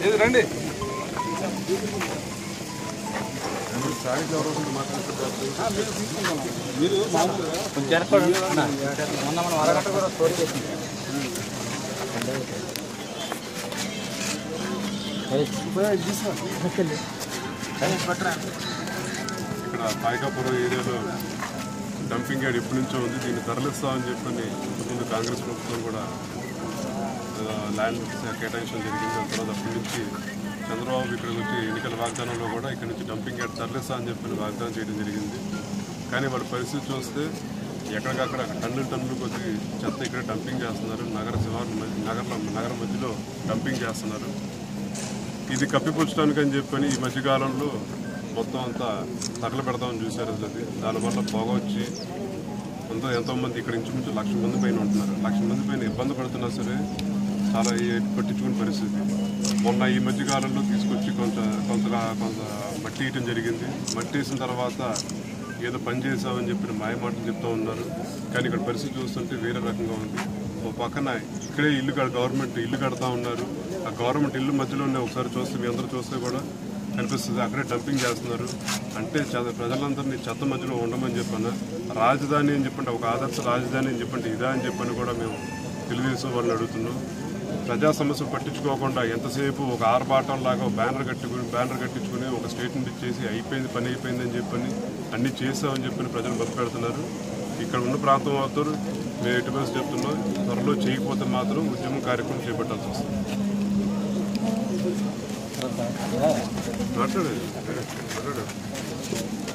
ఏది రండి కొంచెం వెనక్కి మొన్న మనం అరగంట కూడా స్టోరీ చేసింది ఇక్కడ పాయకాపురం ఏరియాలో డంపింగ్ యార్డ్ ఎప్పటి నుంచో ఉంది దీన్ని తరలిస్తామని చెప్పని ముందు కాంగ్రెస్ ప్రభుత్వం కూడా ఆ, ల్యాండ్ కేటాయించడం జరిగింది దాని తర్వాత అప్పటి నుంచి చంద్రబాబు ఇక్కడికి వచ్చి ఎన్నికల వాగ్దానంలో కూడా ఇక్కడ నుంచి డంపింగ్ యార్డ్ తరలిస్తా అని చెప్పి వాగ్దానం చేయడం జరిగింది కానీ వాళ్ళ పరిస్థితి చూస్తే ఎక్కడికక్కడ టన్నులు టన్నులు కొద్ది చెత్త ఇక్కడ డంపింగ్ చేస్తున్నారు నగర శివారు నగర నగరం మధ్యలో డంపింగ్ చేస్తున్నారు ఇది కప్పిపుచ్చడానికి అని చెప్పని ఈ మధ్యకాలంలో మొత్తం అంతా తగలబెడదామని చూశారు అది దానివల్ల పొగ వచ్చి అంతా ఎంతోమంది ఇక్కడ ఇంచుమించు లక్ష మంది పైన ఉంటున్నారు లక్ష మంది పైన ఇబ్బంది పడుతున్నా సరే చాలా ఏ- పట్టించుకునే పరిస్థితి మొన్న ఈ మధ్యకాలంలో తీసుకొచ్చి కొంత కొంతగా కొంత మట్టి వేయటం జరిగింది మట్టి వేసిన తర్వాత ఏదో పని చేసామని చెప్పి మాయ మాటలు చెప్తూ ఉన్నారు కానీ ఇక్కడ పరిస్థితి చూస్తుంటే వేరే రకంగా ఉంది ఓ పక్కన ఇక్కడే ఇల్లు కడ గవర్నమెంట్ ఇల్లు కడతా ఉన్నారు ఆ గవర్నమెంట్ ఇల్లు మధ్యలోనే ఒకసారి చూస్తే మీ అందరూ చూస్తే కూడా కనిపిస్తుంది అక్కడే డంపింగ్ చేస్తున్నారు అంటే చ- ప్రజలందరినీ చెత్త మధ్యలో ఉండమని చెప్పాను రాజధాని అని చెప్పండి ఒక ఆదర్శ రాజధాని అని చెప్పండి ఇదా అని చెప్పని కూడా మేము తెలుగుదేశం వాళ్ళని అడుగుతున్నాం ప్రజా సమస్యలు పట్టించుకోకుండా ఎంతసేపు ఒక ఆర్భాటం లాగా ఒక బ్యానర్ కట్టుకుని బ్యానర్ కట్టించుకుని ఒక స్టేట్మెంట్ ఇచ్చేసి అయిపోయింది పని అయిపోయింది అని చెప్పని అన్ని చేసామని చెప్పని ప్రజలు బతి పెడుతున్నారు ఇక్కడ ఉన్న ప్రాంతం అవుతారు మేము ఎటువంటి చెప్తున్నాం త్వరలో చేయకపోతే మాత్రం ఉద్యమం కార్యక్రమం చేపట్టాల్సి వస్తుంది మాట్లాడండి మాట్లాడు